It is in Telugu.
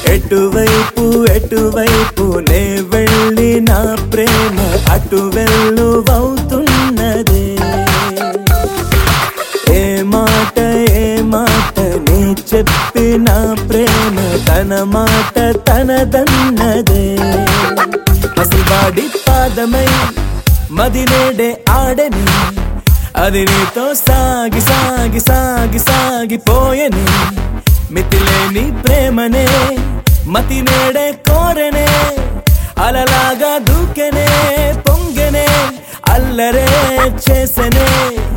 ఎటువైపు ఎటువైపు నే వెళ్ళి నా ప్రేమ అటు వెల్లువవుతున్నదే ఏ మాట ఏ మాట నీ చెప్పిన ప్రేమ తన మాట తనదన్నదే పసివాడి పాదమై మది నేడే ఆడని అది నీతో సాగి సాగి సాగి సాగిపోయని మితిలేని ప్రేమనే మతి నేడే కోరనే అలలాగా దూకెనే పొంగెనే అల్లరే చేసనే